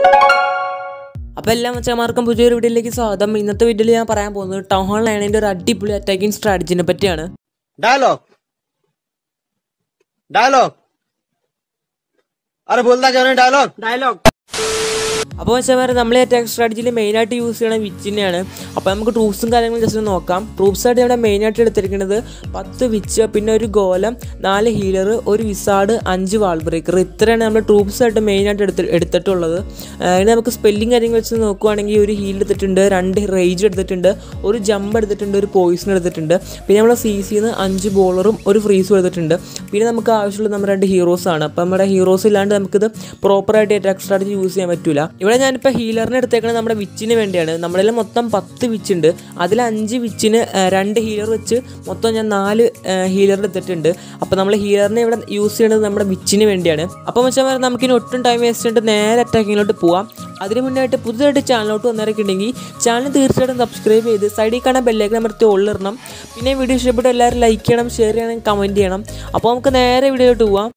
അപ്പോൾ എല്ലാ മച്ചന്മാർക്കും പുതിയൊരു വീഡിയോയിലേക്ക് സ്വാഗതം ഇന്നത്തെ വീഡിയോയിൽ ഞാൻ പറയാൻ പോകുന്നത് ടൗൺ ഹാൾ ലൈനിൻ്റെ ഒരു അടിപൊളി അറ്റാക്കിംഗ് സ്ട്രാറ്റജിനെ പറ്റിയാണ് डायलॉग डायलॉग अरे बोलता क्यों नहीं डायलॉग डायलॉग അപ്പോൾ വെച്ചാൽ നമ്മൾ അറ്റാക്ക് സ്ട്രാറ്റജിയിൽ മെയിനായിട്ട് യൂസ് ചെയ്യണ വിച്ചിനെയാണ് അപ്പോൾ നമുക്ക് ട്രൂപ്സും കാര്യങ്ങളും ജസ്റ്റ് ഒന്ന് നോക്കാം ട്രൂപ്സ് ആയിട്ട് ഇവിടെ മെയിനായിട്ട് എടുത്തിരിക്കുന്നത് പത്ത് വിച്ച് പിന്നെ ഒരു ഗോലം നാല് ഹീലർ ഒരു വിസാഡ് അഞ്ച് വാൾ ബ്രേക്കർ ഇത്രയാണ് നമ്മൾ ട്രൂപ്സ് ആയിട്ട് മെയിനായിട്ട് എടുത്ത് എടുത്തിട്ടുള്ളത് ആ, ഇനി നമുക്ക് സ്പെല്ലിംഗ് കാര്യങ്ങൾ വെച്ച് നോക്കുവാണെങ്കിൽ ഒരു ഹീൽ എടുത്തിട്ടുണ്ട് രണ്ട് റേജ് എടുത്തിട്ടുണ്ട് ഒരു ജമ്പ് എടുത്തിട്ടുണ്ട് ഒരു പോയിസൺ എടുത്തിട്ടുണ്ട് പിന്നെ നമ്മൾ സി സിന്ന് അഞ്ച് ബോളറും ഒരു ഫ്രീസും എടുത്തിട്ടുണ്ട് പിന്നെ നമുക്ക് ആവശ്യമുള്ള നമ്മുടെ രണ്ട് ഹീറോസ് ആണ് അപ്പോൾ നമ്മുടെ ഹീറോസ് ഇല്ലാണ്ട് നമുക്കിത് പ്രോപ്പറായിട്ട് അറ്റാക്ക് സ്ട്രാറ്റജി യൂസ് ചെയ്യാൻ പറ്റില്ല ഇവിടെ ഞാനിപ്പോൾ ഹീലറിനെ എടുത്തേക്കുന്നത് നമ്മുടെ വിച്ചിന് വേണ്ടിയാണ് നമ്മുടെ മൊത്തം പത്ത് വിച്ച് ഉണ്ട് അതിൽ അഞ്ച് വിച്ചിന് ആ, രണ്ട് ഹീലർ വെച്ച് മൊത്തം ഞാൻ നാല് ഹീലർ എടുത്തിട്ടുണ്ട് അപ്പോൾ നമ്മൾ ഹീലറിനെ ഇവിടെ യൂസ് ചെയ്യുന്നത് നമ്മുടെ വിച്ചിന് വേണ്ടിയാണ് അപ്പോൾ വെച്ചാൽ നമുക്കിനി ഒട്ടും ടൈം വേസ്റ്റ് ചെയ്തിട്ട് നേരെ അറ്റാക്കിങ്ങിലോട്ട് പോവാം അതിന് മുന്നായിട്ട് പുതുതായിട്ട് ചാനലിലോട്ട് വന്നിറക്കിയിട്ടുണ്ടെങ്കിൽ ചാനൽ തീർച്ചയായിട്ടും സബ്സ്ക്രൈബ് ചെയ്ത് സൈഡിൽ കാണാൻ ബെല്ലേക്ക് അമർത്തി ഉള്ളിടണം പിന്നെ വീഡിയോ ഇഷ്ടപ്പെട്ട് എല്ലാവരും ലൈക്ക് ചെയ്യണം ഷെയർ ചെയ്യണം കമൻറ്റ് ചെയ്യണം അപ്പോൾ നമുക്ക് നേരെ വീഡിയോയിലോട്ട് പോവാം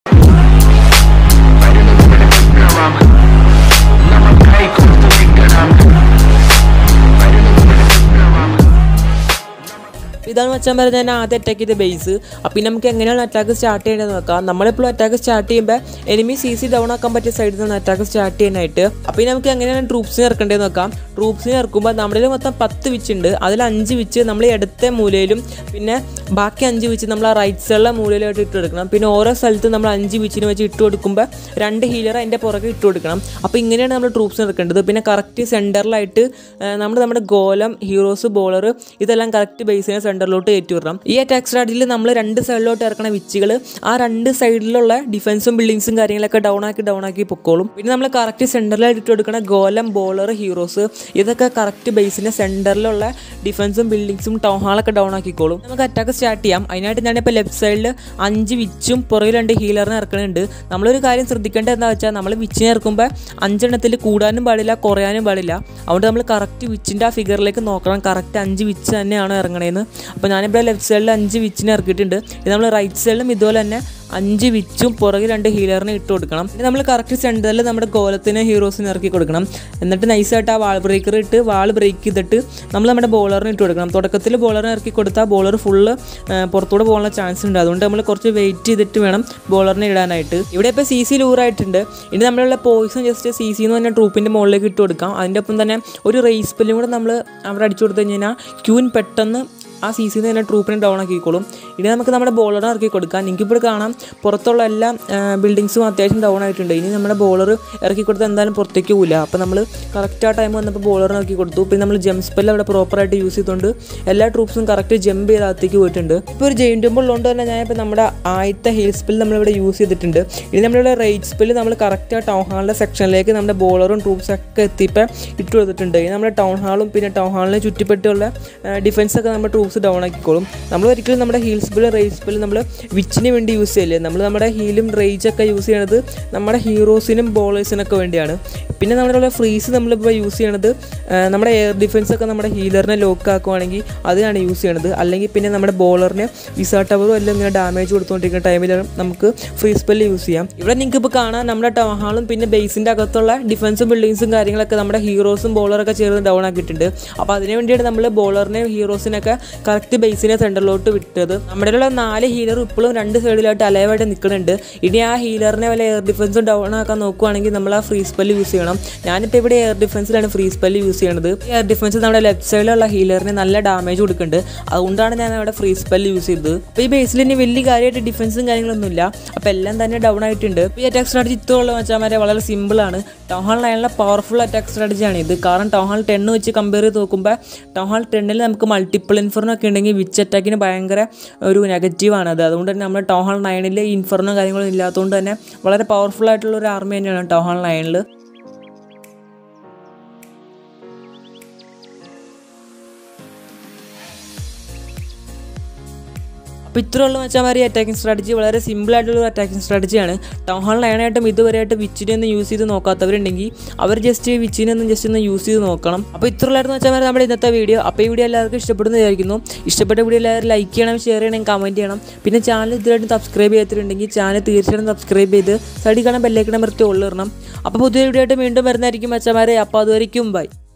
ഇതാണ് വെച്ചാൽ വരെ ഞാൻ ആദ്യം അറ്റാക്ക് ചെയ്ത ബേസ് അപ്പം പിന്നെ നമുക്ക് എങ്ങനെയാണ് അറ്റാക്ക് സ്റ്റാർട്ട് ചെയ്യേണ്ടത് നോക്കാം നമ്മളെപ്പോഴും അറ്റാക്ക് സ്റ്റാർട്ട് ചെയ്യുമ്പോൾ എനിമി സി സി ഡൗൺ ആക്കാൻ പറ്റിയ സൈഡിൽ നിന്ന് അറ്റാക്ക് സ്റ്റാർട്ട് ചെയ്യാനായിട്ട് അപ്പം ഇനി നമുക്ക് എങ്ങനെയാണ് ട്രൂപ്സിനെ ഇറക്കേണ്ടത് നോക്കാം ട്രൂപ്സിനെ ഇറക്കുമ്പോൾ നമ്മുടെ മൊത്തം പത്ത് വിച്ച് ഉണ്ട് അതിൽ അഞ്ച് വിച്ച് നമ്മൾ ഈ അടുത്ത മൂലയിലും പിന്നെ ബാക്കി അഞ്ച് വിച്ച് നമ്മൾ ആ റൈറ്റ് സൈഡിലെ മൂലയിലായിട്ട് ഇട്ട് കൊടുക്കണം പിന്നെ ഓരോ സ്ഥലത്തും നമ്മൾ അഞ്ച് വിച്ചിന് വെച്ച് ഇട്ട് കൊടുക്കുമ്പോൾ രണ്ട് ഹീലർ അതിൻ്റെ പുറകെ ഇട്ട് കൊടുക്കണം അപ്പോൾ ഇങ്ങനെയാണ് നമ്മൾ ട്രൂപ്സിനെ ഇറക്കേണ്ടത് പിന്നെ കറക്റ്റ് സെൻറ്ററിലായിട്ട് നമ്മൾ നമ്മുടെ ഗോലം ഹീറോസ് ബോളർ ഇതെല്ലാം കറക്റ്റ് ബേസിനെ സെൻറ്ററിലോട്ട് കയറ്റി വിടണം ഈ അറ്റാക്ക് സ്ട്രാറ്റജിയിൽ നമ്മൾ രണ്ട് സൈഡിലോട്ട് ഇറക്കണ വിച്ചുകൾ ആ രണ്ട് സൈഡിലുള്ള ഡിഫൻസും ബിൽഡിങ്സും കാര്യങ്ങളൊക്കെ ഡൗൺ ആക്കി ഡൗൺ ആക്കി പൊക്കോളും പിന്നെ നമ്മൾ കറക്റ്റ് സെൻറ്ററിലായിട്ട് ഇട്ട് കൊടുക്കണ ഗോലം ബോളർ ഹീറോസ് ഇതൊക്കെ കറക്റ്റ് ബേസിൻ്റെ സെൻറ്ററിലുള്ള ഡിഫൻസും ബിൽഡിങ്സും ടൗൺ ഹാളൊക്കെ ഡൗൺ ആക്കിക്കോളും നമുക്ക് അറ്റാക്ക് സ്റ്റാർട്ട് ചെയ്യാം അതിനായിട്ട് ഞാനിപ്പോൾ ലെഫ്റ്റ് സൈഡിൽ അഞ്ച് വിച്ചും പുറകിൽ രണ്ട് ഹീലറിനെ ഇറക്കുന്നുണ്ട് നമ്മളൊരു കാര്യം ശ്രദ്ധിക്കേണ്ടത് എന്താ വെച്ചാൽ നമ്മൾ വിച്ചിനെ ഇറക്കുമ്പോൾ അഞ്ചെണ്ണത്തിൽ കൂടാനും പാടില്ല കുറയാനും പാടില്ല അതുകൊണ്ട് നമ്മൾ കറക്റ്റ് വിച്ചിൻ്റെ ആ ഫിഗറിലേക്ക് നോക്കണം കറക്റ്റ് അഞ്ച് വിച്ച് തന്നെയാണ് ഇറങ്ങണേന്ന് അപ്പോൾ ഞാനിവിടെ ലെഫ്റ്റ് സൈഡിൽ അഞ്ച് വിച്ചിനെ ഇറക്കിയിട്ടുണ്ട് ഇത് നമ്മൾ റൈറ്റ് സൈഡിലും ഇതുപോലെ തന്നെ അഞ്ച് വിച്ചും പുറകിൽ രണ്ട് ഹീലറിനെ ഇട്ട് കൊടുക്കണം പിന്നെ നമ്മൾ കറക്റ്റ് സെൻറ്ററിൽ നമ്മുടെ ഗോലത്തിന് ഹീറോസിനെ ഇറക്കി കൊടുക്കണം എന്നിട്ട് നൈസായിട്ട് ആ വാൾ ബ്രേക്കർ ഇട്ട് വാൾ ബ്രേക്ക് ചെയ്തിട്ട് നമ്മൾ നമ്മുടെ ബോളറിന് ഇട്ട് കൊടുക്കണം തുടക്കത്തിൽ ബോളറിനെ ഇറക്കി കൊടുത്താൽ ബോളർ ഫുള്ള് പുറത്തൂടെ പോകാനുള്ള ചാൻസ് ഉണ്ട് അതുകൊണ്ട് നമ്മൾ കുറച്ച് വെയിറ്റ് ചെയ്തിട്ട് വേണം ബോളറിനെ ഇടാനായിട്ട് ഇവിടെ ഇപ്പോൾ സി സി ലൂറായിട്ടുണ്ട് ഇനി നമ്മളുള്ള പോയിസൺ ജസ്റ്റ് സി സി എന്ന് പറഞ്ഞ ട്രൂപ്പിൻ്റെ മുകളിലേക്ക് ഇട്ട് കൊടുക്കാം അതിൻ്റെ ഒപ്പം തന്നെ ഒരു റേസ് പെല്ലും കൂടെ നമ്മൾ അവിടെ അടിച്ചു കൊടുത്തു കഴിഞ്ഞാൽ ക്യൂൻ പെട്ടെന്ന് ആ സി സിന്ന് തന്നെ ട്രൂപ്പിനെ ഡൗൺ ആക്കിക്കോളും ഇനി നമുക്ക് നമ്മുടെ ബോളറിനെ ഇറക്കി കൊടുക്കാം എനിക്കിപ്പോൾ കാണാം പുറത്തുള്ള എല്ലാ ബിൽഡിങ്സും അത്യാവശ്യം ഡൗൺ ആയിട്ടുണ്ട് ഇനി നമ്മുടെ ബോളർ ഇറക്കി കൊടുത്താൽ എന്തായാലും പുറത്തേക്ക് പോകില്ല അപ്പോൾ നമ്മൾ കറക്റ്റ് ആ ടൈം വന്നപ്പോൾ ബോളറിനെ ഇറക്കി കൊടുത്തു പിന്നെ നമ്മൾ ജംപ് സ്പെല്ല് അവിടെ പ്രോപ്പറായിട്ട് യൂസ് ചെയ്തുകൊണ്ട് എല്ലാ ട്രൂപ്സും കറക്റ്റ് ജമ്പ് ചെയ്ത് അകത്തേക്ക് പോയിട്ടുണ്ട് ഇപ്പോൾ ഒരു ജെയിൻ ടെമ്പിൾ ഉള്ളതുകൊണ്ട് തന്നെ ഞാൻ ഇപ്പോൾ നമ്മുടെ ആദ്യത്തെ ഹിൽ സ്പെല്ല് നമ്മളിവിടെ യൂസ് ചെയ്തിട്ടുണ്ട് ഇനി നമ്മളിവിടെ റേറ്റ് സ്പെല്ല് നമ്മൾ കറക്റ്റ് ആ ടൗൺ ഹാളിൻ്റെ സെക്ഷനിലേക്ക് നമ്മുടെ ബോളറും ട്രൂപ്സും ഒക്കെ എത്തിയപ്പോൾ ഇട്ട് കൊടുത്തിട്ടുണ്ട് ഇനി നമ്മുടെ ടൗൺ ഹാളും പിന്നെ ടൗൺ ഹാളിനെ ചുറ്റിപ്പറ്റിയുള്ള ഡിഫൻസ് ഒക്കെ നമ്മുടെ ട്രൂപ്സ് ഡൗൺ ആക്കിക്കോളും നമ്മൾ ഒരിക്കലും നമ്മുടെ ഹീൽ സ്പെല്ല് റേറ്റ് സ്പെല്ല് നമ്മൾ വിച്ചിന് വേണ്ടി യൂസ് ചെയ്യില്ലേ നമ്മൾ നമ്മുടെ ഹീലും റേജൊക്കെ യൂസ് ചെയ്യണത് നമ്മുടെ ഹീറോസിനും ബോളേഴ്സിനൊക്കെ വേണ്ടിയാണ് പിന്നെ നമ്മുടെ ഫ്രീസ് നമ്മളിപ്പോൾ യൂസ് ചെയ്യണത് ആ, നമ്മുടെ എയർ ഡിഫൻസ് ഒക്കെ നമ്മുടെ ഹീലറിനെ ലോക്ക് ആക്കുവാണെങ്കിൽ അതിനാണ് യൂസ് ചെയ്യണത് അല്ലെങ്കിൽ പിന്നെ നമ്മുടെ ബോളറിനെ വിസാ ടവറും എല്ലാം ഇങ്ങനെ ഡാമേജ് കൊടുത്തുകൊണ്ടിരിക്കുന്ന ടൈമിൽ നമുക്ക് ഫ്രീ സ്പെല്ല് യൂസ് ചെയ്യാം ഇവിടെ നിങ്ങൾക്ക് ഇപ്പോൾ കാണാം നമ്മുടെ ടൗൺ ഹാളും പിന്നെ ബേസിൻ്റെ അകത്തുള്ള ഡിഫൻസും ബിൽഡിങ്സും കാര്യങ്ങളൊക്കെ നമ്മുടെ ഹീറോസും ബോളറൊക്കെ ചേർന്ന് ഡൗൺ ആക്കിയിട്ടുണ്ട് അപ്പോൾ അതിന് വേണ്ടിയാണ് നമ്മൾ ബോളറിനെയും ഹീറോസിനൊക്കെ കറക്റ്റ് ബേസിനെ സെൻറ്ററിലോട്ട് വിട്ടത് നമ്മുടെ ഉള്ള നാല് ഹീലർ ഇപ്പോഴും രണ്ട് സൈഡിലായിട്ട് അലയവായിട്ട് നിൽക്കുന്നുണ്ട് ഇനി ആ ഹീലറിനെ വല്ല എയർ ഡിഫൻസും ഡൗൺ ആക്കാൻ നോക്കുവാണെങ്കിൽ നമ്മൾ ആ ഫ്രീ സ്പെല്ല് യൂസ് ചെയ്യണം ഞാനിപ്പോൾ ഇവിടെ എയർ ഡിഫൻസിലാണ് ഫ്രീ സ്പെല്ല് യൂസ് ചെയ്യണത് എയർ ഡിഫൻസ് നമ്മുടെ ലെഫ്റ്റ് സൈഡിലുള്ള ഹീലറിന് നല്ല ഡാമേജ് കൊടുക്കുന്നുണ്ട് അതുകൊണ്ടാണ് ഞാൻ അവിടെ ഫ്രീ സ്പെല്ല് യൂസ് ചെയ്തത് അപ്പോൾ ഈ ബേസിൽ ഇനി വലിയ കാര്യമായിട്ട് ഡിഫൻസും കാര്യങ്ങളൊന്നുമില്ല അപ്പോൾ എല്ലാം തന്നെ ഡൗൺ ആയിട്ടുണ്ട് ഇപ്പോൾ ഈ അറ്റാക്ക് സ്ട്രാറ്റജി ഇത്രയുള്ള വെച്ചാൽ വളരെ സിമ്പിളാണ് ടൗൺ ഹാൾ നയനിലെ പവർഫുൾ അറ്റാക്ക് സ്ട്രാറ്റജിയാണ് ഇത് കാരണം ടൗൺ ഹാൾ ടെണ്ണ് വെച്ച് കമ്പയർ ചെയ്ത് നോക്കുമ്പോൾ ടൗൺ ഹാൾ ടെണ്ണിൽ നമുക്ക് മൾട്ടിപ്പിൾ ഇൻഫർണോ ഒക്കെ ഉണ്ടെങ്കിൽ വിച്ച് അറ്റാക്കിന് ഭയങ്കര ഒരു നെഗറ്റീവാണ് അത് അതുകൊണ്ട് തന്നെ നമ്മുടെ ടൗൺ ഹാൾ നയനിൽ ഇൻഫർണോ കാര്യങ്ങളൊന്നും ഇല്ലാത്തതുകൊണ്ട് തന്നെ വളരെ പവർഫുൾ ആയിട്ടുള്ള ഒരു ആർമി തന്നെയാണ് ടൗൺ ഹാൾ നയനിൽ അപ്പോൾ അപ്പോൾ ഇത്രയുള്ള മച്ചാമാരി അറ്റാക്കിംഗ് സ്ട്രാറ്റജി വളരെ സിമ്പിൾ ആയിട്ടുള്ള ഒരു അറ്റാക്കിംഗ് സ്ട്രാറ്റജിയാണ് ടൗൺ ഹാൾ നയനായിട്ടും ഇതുവരെയായിട്ട് വിച്ചിനെ ഒന്ന് യൂസ് ചെയ്ത് നോക്കാത്തവരുണ്ടെങ്കിൽ അവർ ജസ്റ്റ് വിച്ചിനെ ഒന്ന് ജസ്റ്റ് ഒന്ന് യൂസ് ചെയ്ത് നോക്കണം അപ്പോൾ ഇത്രയുള്ളായിരുന്നു മച്ചാമാരി നമ്മുടെ ഇന്നത്തെ വീഡിയോ അപ്പോൾ ഈ വീഡിയോ എല്ലാവർക്കും ഇഷ്ടപ്പെടുന്നു വിചാരിക്കുന്നു ഇഷ്ടപ്പെട്ട വീഡിയോ എല്ലാവരും ലൈക്ക് ചെയ്യണം ഷെയർ ചെയ്യണം കമൻറ്റ് ചെയ്യണം പിന്നെ ചാനൽ ഇതുവരെയായിട്ടും സബ്സ്ക്രൈബ് ചെയ്തിട്ടുണ്ടെങ്കിൽ ചാനൽ തീർച്ചയായിട്ടും സബ്സ്ക്രൈബ് ചെയ്ത് സൈഡിൽ കാണാൻ ബെല്ലൈക്കണം നിർത്തി ഉള്ളിടണം അപ്പോൾ പുതിയ വീഡിയോ ആയിട്ട് വീണ്ടും വരുന്നതായിരിക്കും മച്ചമാരെ അപ്പോൾ അതുവരെയ്ക്കും ബൈ